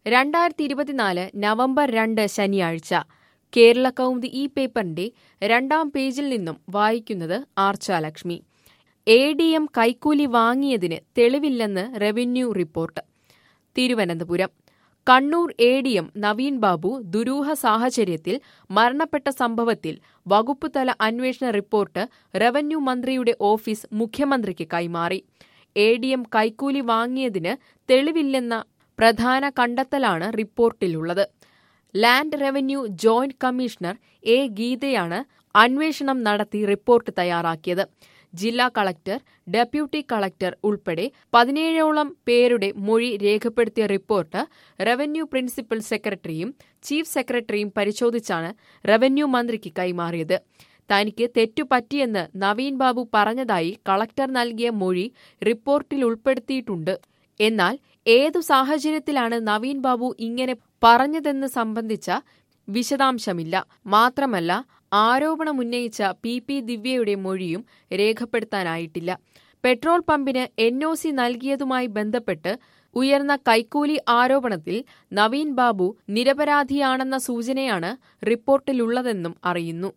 രണ്ടായിരത്തി ഇരുപത്തിനാല് നവംബർ രണ്ട് ശനിയാഴ്ച കേരള കൗമുദി ഈ പേപ്പറിന്റെ രണ്ടാം പേജിൽ നിന്നും വായിക്കുന്നത് ആർച്ചാലക്ഷ്മി എ ഡി എം കൈക്കൂലി വാങ്ങിയതിന് തെളിവില്ലെന്ന് revenue report Thiruvananthapuram Kannur A D M Naveen Babu ദുരൂഹ സാഹചര്യത്തിൽ മരണപ്പെട്ട സംഭവത്തിൽ വകുപ്പുതല അന്വേഷണ റിപ്പോർട്ട് റവന്യൂ മന്ത്രിയുടെ ഓഫീസ് മുഖ്യമന്ത്രിക്ക് കൈമാറി എ ഡി എം കൈക്കൂലി വാങ്ങിയതിന് തെളിവില്ലെന്ന പ്രധാന കണ്ടെത്തലാണ് റിപ്പോർട്ടിലുള്ളത് land revenue joint commissioner A ഗീതയാണ് അന്വേഷണം നടത്തി റിപ്പോർട്ട് തയ്യാറാക്കിയത് ജില്ലാ കളക്ടർ ഡെപ്യൂട്ടി കളക്ടർ ഉൾപ്പെടെ പതിനേഴോളം പേരുടെ മൊഴി രേഖപ്പെടുത്തിയ റിപ്പോർട്ട് റവന്യൂ പ്രിൻസിപ്പൽ സെക്രട്ടറിയും ചീഫ് സെക്രട്ടറിയും പരിശോധിച്ചാണ് റവന്യൂ മന്ത്രിക്ക് കൈമാറിയത് തനിക്ക് തെറ്റുപറ്റിയെന്ന് നവീൻ ബാബു പറഞ്ഞതായി കളക്ടർ നൽകിയ മൊഴി റിപ്പോർട്ടിൽ ഉൾപ്പെടുത്തിയിട്ടുണ്ട് എന്നാൽ ഏതു സാഹചര്യത്തിലാണ് നവീൻ ബാബു ഇങ്ങനെ പറഞ്ഞതെന്ന് സംബന്ധിച്ച വിശദാംശമില്ല മാത്രമല്ല ആരോപണമുന്നയിച്ച പി പി ദിവ്യയുടെ മൊഴിയും രേഖപ്പെടുത്താനായിട്ടില്ല പെട്രോൾ പമ്പിന് എൻ ഒ സി നൽകിയതുമായി ബന്ധപ്പെട്ട് ഉയർന്ന കൈക്കൂലി ആരോപണത്തിൽ നവീൻ ബാബു നിരപരാധിയാണെന്ന സൂചനയാണ് റിപ്പോർട്ടിലുള്ളതെന്നും അറിയുന്നു